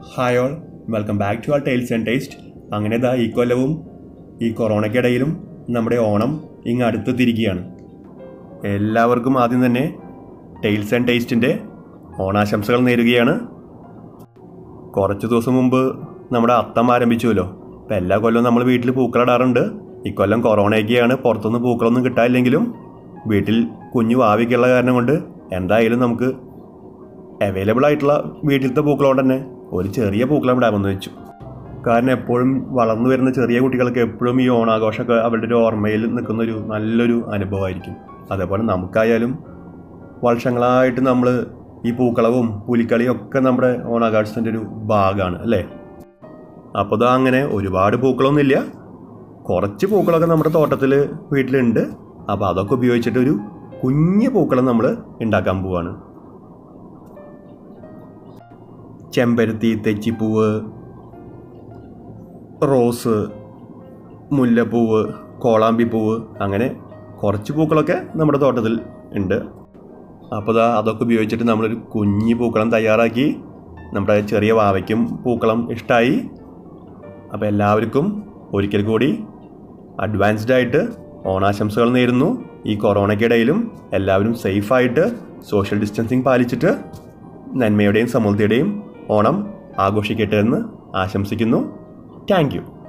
hi all welcome back to our tales and taste അങ്ങനെ ഇതാ ഈ കൊല്ലവും ഈ കൊറോണയ്ക്കിടയിലും നമ്മുടെ ഓണം ഇങ്ങ് അടുത്തെത്തിയിരിക്കുകയാണ് എല്ലാവർക്കും ആദ്യം തന്നെ ടൈൽസ് ആൻഡ് ടേസ്റ്റിൻ്റെ ഓണാശംസകൾ നേരുകയാണ് കുറച്ച് ദിവസം മുമ്പ് നമ്മുടെ അത്തം ആരംഭിച്ചുവല്ലോ അപ്പം എല്ലാ കൊല്ലവും നമ്മൾ വീട്ടിൽ പൂക്കളിടാറുണ്ട് ഇക്കൊല്ലം കൊറോണയൊക്കെയാണ് പുറത്തുനിന്ന് പൂക്കളൊന്നും കിട്ടാനില്ലെങ്കിലും വീട്ടിൽ കുഞ്ഞു ഭാവിക്കുള്ള കാരണം കൊണ്ട് എന്തായാലും നമുക്ക് അവൈലബിൾ ആയിട്ടുള്ള വീട്ടിലത്തെ പൂക്കളോട് തന്നെ ഒരു ചെറിയ പൂക്കളം ഇടാമെന്ന് വെച്ചു കാരണം എപ്പോഴും വളർന്നു വരുന്ന ചെറിയ കുട്ടികൾക്ക് എപ്പോഴും ഈ ഓണാഘോഷമൊക്കെ അവരുടെ ഒരു ഓർമ്മയിൽ നിൽക്കുന്ന ഒരു നല്ലൊരു അനുഭവമായിരിക്കും അതേപോലെ നമുക്കായാലും വർഷങ്ങളായിട്ട് നമ്മൾ ഈ പൂക്കളവും പുലിക്കളിയും ഒക്കെ നമ്മുടെ ഓണാഘോഷത്തിൻ്റെ ഒരു ഭാഗമാണ് അല്ലേ അപ്പോൾ ഇതാ അങ്ങനെ ഒരുപാട് പൂക്കളൊന്നുമില്ല കുറച്ച് പൂക്കളൊക്കെ നമ്മുടെ തോട്ടത്തിൽ വീട്ടിലുണ്ട് അപ്പോൾ അതൊക്കെ ഉപയോഗിച്ചിട്ട് ഒരു കുഞ്ഞ് പൂക്കളം നമ്മൾ ഉണ്ടാക്കാൻ പോവാണ് ചെമ്പരത്തി തെച്ചിപ്പൂവ് റോസ് മുല്ലപ്പൂവ് കോളാമ്പിപ്പൂവ് അങ്ങനെ കുറച്ച് പൂക്കളൊക്കെ നമ്മുടെ തോട്ടത്തിൽ ഉണ്ട് അപ്പോൾ ദാ അതൊക്കെ ഉപയോഗിച്ചിട്ട് നമ്മളൊരു കുഞ്ഞ് പൂക്കളം തയ്യാറാക്കി നമ്മുടെ ചെറിയ വാവയ്ക്കും പൂക്കളം ഇഷ്ടമായി അപ്പോൾ എല്ലാവർക്കും ഒരിക്കൽ കൂടി അഡ്വാൻസ്ഡ് ആയിട്ട് ഓണാശംസകൾ നേരുന്നു ഈ കൊറോണയ്ക്കിടയിലും എല്ലാവരും സേഫായിട്ട് സോഷ്യൽ ഡിസ്റ്റൻസിങ് പാലിച്ചിട്ട് നന്മയുടെയും സമൃദ്ധിയുടെയും ഓണം ആഘോഷിക്കട്ടെ എന്ന് ആശംസിക്കുന്നു താങ്ക് യു